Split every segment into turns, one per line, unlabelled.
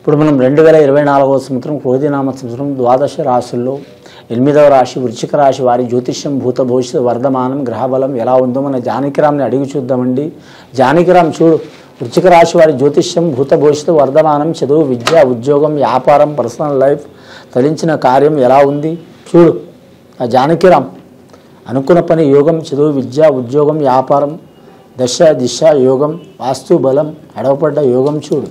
ఇప్పుడు మనం రెండు వేల ఇరవై నాలుగవ సంవత్సరం క్రోధినామ సంవత్సరం ద్వాదశ రాశుల్లో ఎనిమిదవ రాశి వృశ్చిక రాశి వారి జ్యోతిష్యం భూత భవిష్యత్ వర్ధమానం గ్రహబలం ఎలా ఉందో మన జానకిరామ్ని అడిగి చూద్దామండి జానకిరామ్ చూడు వృశ్చిక రాశి వారి జ్యోతిష్యం భూత భవిష్యత్ వర్ధమానం చదువు విద్య ఉద్యోగం వ్యాపారం పర్సనల్ లైఫ్ తలించిన కార్యం ఎలా ఉంది చూడు ఆ జానకిరామ్ అనుకున్న పని యోగం చదువు విద్య ఉద్యోగం వ్యాపారం దశ దిశ యోగం వాస్తు బలం అడవపడ్డ యోగం చూడు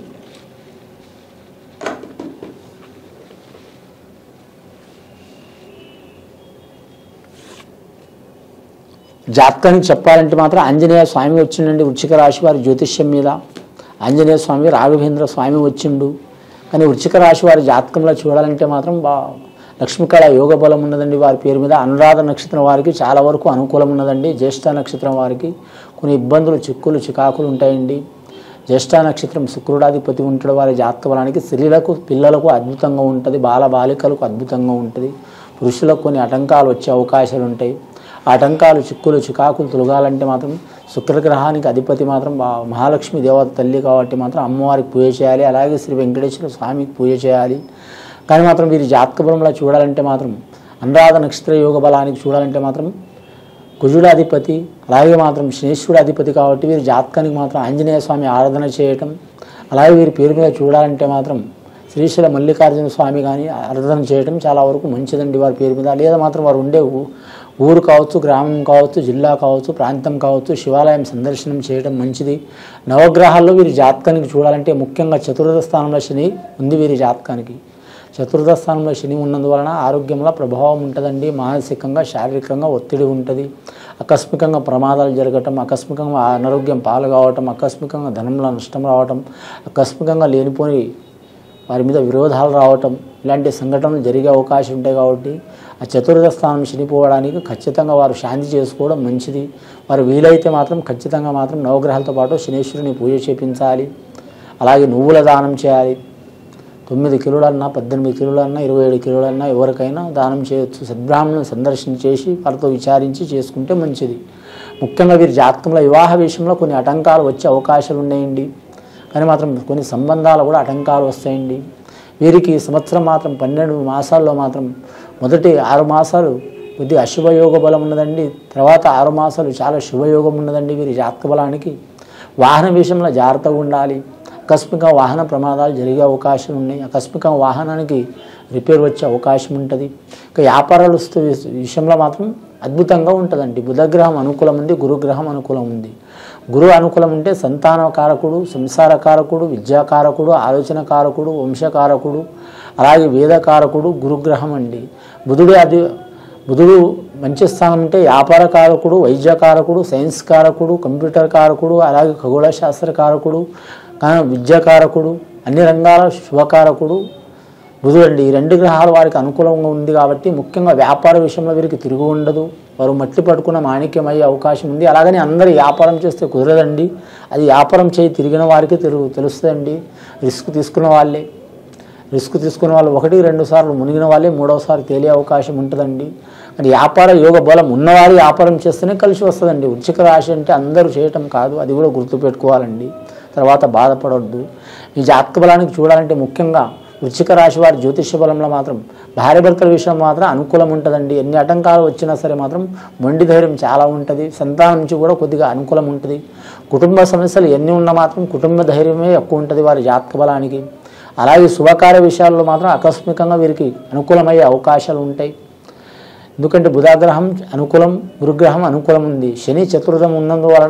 జాతకానికి చెప్పాలంటే మాత్రం ఆంజనేయ స్వామి వచ్చిండండి వృచ్చిక రాశి వారి జ్యోతిష్యం మీద ఆంజనేయ స్వామి రాఘవేంద్ర స్వామి వచ్చిండు కానీ వృచ్చిక రాశి వారి జాతకంలో చూడాలంటే మాత్రం బా లక్ష్మీకళ యోగ బలం ఉన్నదండి వారి పేరు మీద అనురాధ నక్షత్రం వారికి చాలా వరకు అనుకూలం ఉన్నదండి జ్యేష్ఠ నక్షత్రం వారికి కొన్ని ఇబ్బందులు చిక్కులు చికాకులు ఉంటాయండి జ్యేష్ఠ నక్షత్రం శుక్రుడాధిపతి ఉంటాడు వారి జాతక బలానికి స్త్రీలకు పిల్లలకు అద్భుతంగా ఉంటుంది బాల బాలికలకు అద్భుతంగా ఉంటుంది పురుషులకు కొన్ని ఆటంకాలు వచ్చే అవకాశాలు ఉంటాయి ఆ ఆటంకాలు చిక్కులు చికాకులు తొలగాలంటే మాత్రం శుక్రగ్రహానికి అధిపతి మాత్రం బా- మహాలక్ష్మి దేవత తల్లి కాబట్టి మాత్రం అమ్మవారికి పూజ చేయాలి అలాగే శ్రీ వెంకటేశ్వర స్వామికి పూజ చేయాలి కానీ మాత్రం వీరి జాతక బలంలో చూడాలంటే మాత్రం అనురాధ నక్షత్ర యోగ బలానికి చూడాలంటే మాత్రం కుజుడు అధిపతి అలాగే మాత్రం శనేశ్వరుడు అధిపతి కాబట్టి వీరి జాతకానికి మాత్రం ఆంజనేయ స్వామి ఆరాధన చేయటం అలాగే వీరి పేరు మీద చూడాలంటే మాత్రం శ్రీశైల మల్లికార్జున స్వామి కానీ ఆరాధన చేయటం చాలా వరకు మంచిదండి వారి పేరు మీద లేదా మాత్రం వారు ఉండే ఊ- ఊరు కావచ్చు గ్రామం కావచ్చు జిల్లా కావచ్చు ప్రాంతం కావచ్చు శివాలయం సందర్శనం చేయడం మంచిది నవగ్రహాల్లో వీరి జాతకానికి చూడాలంటే ముఖ్యంగా చతుర్థ స్థానంలో శని ఉంది వీరి జాతకానికి చతుర్థ స్థానంలో శని ఉన్నందువలన ఆరోగ్యంలో ప్రభావం ఉంటుందండి మానసికంగా శారీరకంగా ఒత్తిడి ఉంటుంది ఆకస్మికంగా ప్రమాదాలు జరగటం ఆకస్మికంగా అనారోగ్యం పాలు కావటం ఆకస్మికంగా ధనంలో నష్టం రావటం ఆకస్మికంగా లేనిపోని వారి మీద విరోధాలు రావటం ఇలాంటి సంఘటనలు జరిగే అవకాశం ఉంటాయి కాబట్టి ఆ చతుర్థ స్థానం చనిపోవడానికి ఖచ్చితంగా వారు శాంతి చేసుకోవడం మంచిది వారు వీలైతే మాత్రం ఖచ్చితంగా మాత్రం నవగ్రహాలతో పాటు శనేశ్వరుని పూజ చేపించాలి అలాగే నువ్వుల దానం చేయాలి తొమ్మిది కిలోలన్నా పద్దెనిమిది కిలోలన్నా ఇరవై ఏడు కిలోలన్నా ఎవరికైనా దానం చేయొచ్చు సద్బ్రాహ్మణులను సందర్శన చేసి వారితో విచారించి చేసుకుంటే మంచిది ముఖ్యంగా వీరి జాతకంలో వివాహ విషయంలో కొన్ని ఆటంకాలు వచ్చే అవకాశాలు ఉన్నాయండి కానీ మాత్రం కొన్ని సంబంధాలు కూడా ఆటంకాలు వస్తాయండి వీరికి ఈ సంవత్సరం మాత్రం పన్నెండు మాసాల్లో మాత్రం మొదటి ఆరు మాసాలు కొద్దిగా అశుభయోగ బలం ఉన్నదండి తర్వాత ఆరు మాసాలు చాలా శుభయోగం ఉన్నదండి వీరి జాతక బలానికి వాహన విషయంలో జాగ్రత్తగా ఉండాలి ఆకస్మిక వాహన ప్రమాదాలు జరిగే అవకాశం ఉన్నాయి ఆకస్మిక వాహనానికి రిపేర్ వచ్చే అవకాశం ఉంటుంది ఇక వ్యాపారాలు వస్తూ విషయంలో మాత్రం అద్భుతంగా ఉంటుందండి బుధగ్రహం అనుకూలం ఉంది గురుగ్రహం అనుకూలం ఉంది గురువు అనుకూలం ఉంటే సంతాన కారకుడు సంసార కారకుడు విద్యాకారకుడు ఆలోచన కారకుడు వంశకారకుడు అలాగే వేదకారకుడు గురుగ్రహం అండి బుధుడు అది బుధుడు మంచి స్థానం ఉంటే వ్యాపార కారకుడు వైద్య కారకుడు సైన్స్ కారకుడు కంప్యూటర్ కారకుడు అలాగే ఖగోళ శాస్త్ర కారకుడు కానీ విద్యాకారకుడు అన్ని రంగాల శుభకారకుడు బుధుడు అండి ఈ రెండు గ్రహాలు వారికి అనుకూలంగా ఉంది కాబట్టి ముఖ్యంగా వ్యాపార విషయంలో వీరికి తిరుగు ఉండదు వారు మట్టి పట్టుకున్న మాణిక్యం అయ్యే అవకాశం ఉంది అలాగని అందరూ వ్యాపారం చేస్తే కుదరదండి అది వ్యాపారం చేయి తిరిగిన వారికి తిరుగు తెలుస్తుందండి రిస్క్ తీసుకున్న వాళ్ళే రిస్క్ తీసుకున్న వాళ్ళు ఒకటి రెండు సార్లు మునిగిన వాళ్ళే మూడవసారి తేలే అవకాశం ఉంటుందండి కానీ వ్యాపార యోగ బలం ఉన్నవారు వ్యాపారం చేస్తేనే కలిసి వస్తుందండి వృచ్చిక రాశి అంటే అందరూ చేయటం కాదు అది కూడా గుర్తుపెట్టుకోవాలండి తర్వాత బాధపడవద్దు ఈ జాతక బలానికి చూడాలంటే ముఖ్యంగా వృచ్చిక రాశి వారి జ్యోతిష్య బలంలో మాత్రం భార్య భర్తల విషయం మాత్రం అనుకూలం ఉంటుందండి ఎన్ని ఆటంకాలు వచ్చినా సరే మాత్రం మొండి ధైర్యం చాలా ఉంటుంది సంతానం నుంచి కూడా కొద్దిగా అనుకూలం ఉంటుంది కుటుంబ సమస్యలు ఎన్ని ఉన్నా మాత్రం కుటుంబ ధైర్యమే ఎక్కువ ఉంటుంది వారి జాతక బలానికి అలాగే శుభకార్య విషయాల్లో మాత్రం ఆకస్మికంగా వీరికి అనుకూలమయ్యే అవకాశాలు ఉంటాయి ఎందుకంటే బుధాగ్రహం అనుకూలం గురుగ్రహం అనుకూలం ఉంది శని చతుర్థం ఉన్నందువలన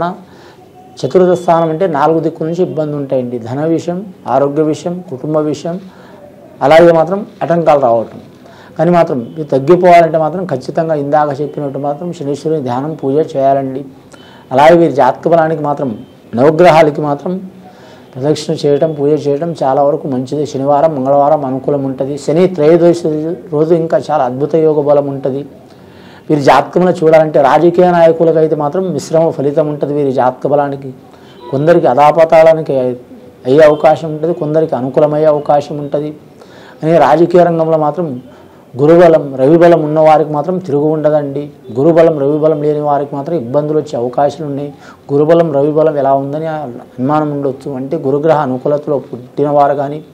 చతుర్థ స్థానం అంటే నాలుగు దిక్కుల నుంచి ఇబ్బంది ఉంటాయండి ధన విషయం ఆరోగ్య విషయం కుటుంబ విషయం అలాగే మాత్రం ఆటంకాలు రావటం కానీ మాత్రం ఇది తగ్గిపోవాలంటే మాత్రం ఖచ్చితంగా ఇందాక చెప్పినట్టు మాత్రం శనీశ్వరుని ధ్యానం పూజ చేయాలండి అలాగే వీరి జాతక బలానికి మాత్రం నవగ్రహాలకి మాత్రం ప్రదక్షిణ చేయటం పూజ చేయటం చాలా వరకు మంచిది శనివారం మంగళవారం అనుకూలం ఉంటుంది శని త్రయోదశి రోజు ఇంకా చాలా అద్భుత యోగ బలం ఉంటుంది వీరి జాతకంలో చూడాలంటే రాజకీయ నాయకులకు అయితే మాత్రం మిశ్రమ ఫలితం ఉంటుంది వీరి జాతక బలానికి కొందరికి అదాపతాళానికి అయ్యే అవకాశం ఉంటుంది కొందరికి అనుకూలమయ్యే అవకాశం ఉంటుంది అని రాజకీయ రంగంలో మాత్రం గురుబలం రవిబలం ఉన్న వారికి మాత్రం తిరుగు ఉండదండి గురుబలం రవిబలం లేని వారికి మాత్రం ఇబ్బందులు వచ్చే అవకాశాలు ఉన్నాయి గురుబలం రవిబలం ఎలా ఉందని అనుమానం ఉండొచ్చు అంటే గురుగ్రహ అనుకూలతలో పుట్టినవారు కానీ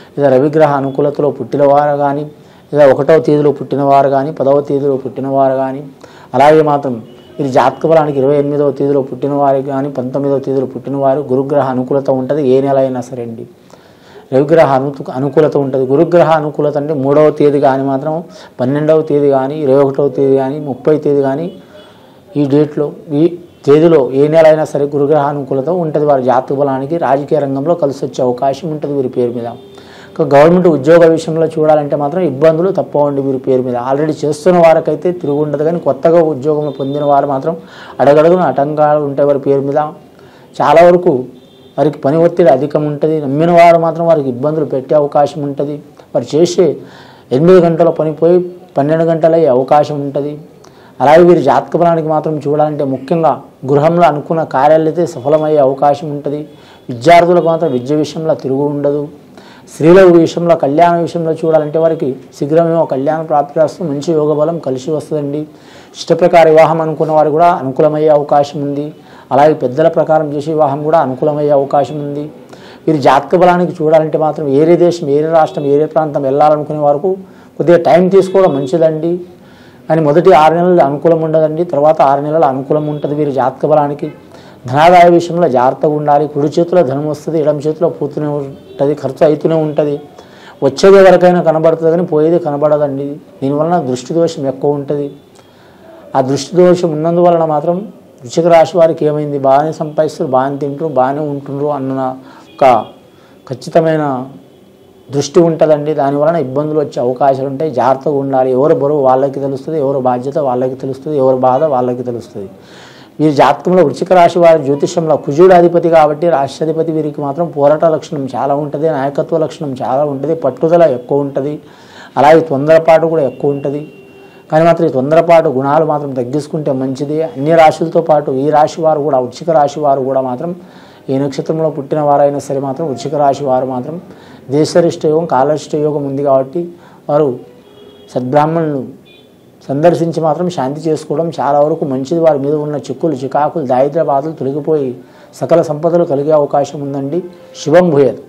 లేదా రవిగ్రహ అనుకూలతలో పుట్టినవారు కానీ లేదా ఒకటవ తేదీలో పుట్టినవారు కానీ పదవ తేదీలో పుట్టినవారు కానీ అలాగే మాత్రం ఇది జాతక బలానికి ఇరవై ఎనిమిదవ తేదీలో పుట్టినవారు కానీ పంతొమ్మిదవ తేదీలో పుట్టినవారు గురుగ్రహ అనుకూలత ఉంటుంది ఏ నెల అయినా సరే అండి రవిగ్రహ అను అనుకూలత ఉంటుంది గురుగ్రహ అనుకూలత అంటే మూడవ తేదీ కానీ మాత్రం పన్నెండవ తేదీ కానీ ఇరవై ఒకటవ తేదీ కానీ ముప్పై తేదీ కానీ ఈ డేట్లో ఈ తేదీలో ఏ నెల అయినా సరే గురుగ్రహ అనుకూలత ఉంటుంది వారి జాతక బలానికి రాజకీయ రంగంలో కలిసి వచ్చే అవకాశం ఉంటుంది వీరి పేరు మీద ఇక గవర్నమెంట్ ఉద్యోగ విషయంలో చూడాలంటే మాత్రం ఇబ్బందులు తప్పవండి వీరి పేరు మీద ఆల్రెడీ చేస్తున్న వారికైతే తిరిగి ఉండదు కానీ కొత్తగా ఉద్యోగం పొందిన వారు మాత్రం అడగడుగున ఆటంకాలు ఉంటాయి వారి పేరు మీద చాలా వరకు వారికి పని ఒత్తిడి అధికం ఉంటుంది నమ్మిన వారు మాత్రం వారికి ఇబ్బందులు పెట్టే అవకాశం ఉంటుంది వారు చేసే ఎనిమిది గంటల పని పోయి పన్నెండు గంటలు అయ్యే అవకాశం ఉంటుంది అలాగే వీరి జాతక బలానికి మాత్రం చూడాలంటే ముఖ్యంగా గృహంలో అనుకున్న కార్యాలు అయితే సఫలమయ్యే అవకాశం ఉంటుంది విద్యార్థులకు మాత్రం విద్య విషయంలో తిరుగు ఉండదు స్త్రీల విషయంలో కళ్యాణ విషయంలో చూడాలంటే వారికి శీఘ్రమేమో కళ్యాణ ప్రాప్తి వస్తుంది మంచి యోగ బలం కలిసి వస్తుందండి ఇష్టప్రకార వివాహం అనుకున్న వారు కూడా అనుకూలమయ్యే అవకాశం ఉంది అలాగే పెద్దల ప్రకారం చేసే వివాహం కూడా అనుకూలమయ్యే అవకాశం ఉంది వీరి జాతక బలానికి చూడాలంటే మాత్రం ఏరే దేశం ఏరే రాష్ట్రం ఏరే ప్రాంతం వెళ్ళాలనుకునే వరకు కొద్దిగా టైం తీసుకోవడం మంచిదండి కానీ మొదటి ఆరు నెలలు అనుకూలం ఉండదండి తర్వాత ఆరు నెలలు అనుకూలం ఉంటుంది వీరి జాతక బలానికి ధనాదాయ విషయంలో జాగ్రత్తగా ఉండాలి కుడి చేతిలో ధనం వస్తుంది ఎడమ చేతిలో పోతూనే ఉంటుంది ఖర్చు అవుతూనే ఉంటుంది వచ్చేది ఎవరికైనా కనబడుతుంది కానీ పోయేది కనబడదండి దీనివలన దృష్టి దోషం ఎక్కువ ఉంటుంది ఆ దృష్టి దోషం ఉన్నందువలన మాత్రం వృశ్చిక రాశి వారికి ఏమైంది బాగానే సంపాదిస్తారు బాగానే తింటారు బాగానే ఉంటుండ్రు అన్న ఒక ఖచ్చితమైన దృష్టి ఉంటుందండి దానివలన ఇబ్బందులు వచ్చే అవకాశాలు ఉంటాయి జాగ్రత్తగా ఉండాలి ఎవరు బరువు వాళ్ళకి తెలుస్తుంది ఎవరు బాధ్యత వాళ్ళకి తెలుస్తుంది ఎవరు బాధ వాళ్ళకి తెలుస్తుంది వీరి జాతకంలో వృశ్చిక రాశి వారి జ్యోతిష్యంలో కుజుడు అధిపతి కాబట్టి రాష్ట్రాధిపతి వీరికి మాత్రం పోరాట లక్షణం చాలా ఉంటుంది నాయకత్వ లక్షణం చాలా ఉంటుంది పట్టుదల ఎక్కువ ఉంటుంది అలాగే తొందరపాటు కూడా ఎక్కువ ఉంటుంది కానీ మాత్రం ఈ తొందరపాటు గుణాలు మాత్రం తగ్గించుకుంటే మంచిది అన్ని రాశులతో పాటు ఈ రాశి వారు కూడా వృశ్చిక రాశి వారు కూడా మాత్రం ఏ నక్షత్రంలో పుట్టిన వారైనా సరే మాత్రం వృశ్చిక రాశి వారు మాత్రం దేశరిష్ట యోగం కాలరిష్ట యోగం ఉంది కాబట్టి వారు సద్బ్రాహ్మణులు సందర్శించి మాత్రం శాంతి చేసుకోవడం చాలా వరకు మంచిది వారి మీద ఉన్న చిక్కులు చికాకులు దారిద్ర్య బాధలు తొలగిపోయి సకల సంపదలు కలిగే అవకాశం ఉందండి శుభం భూయత్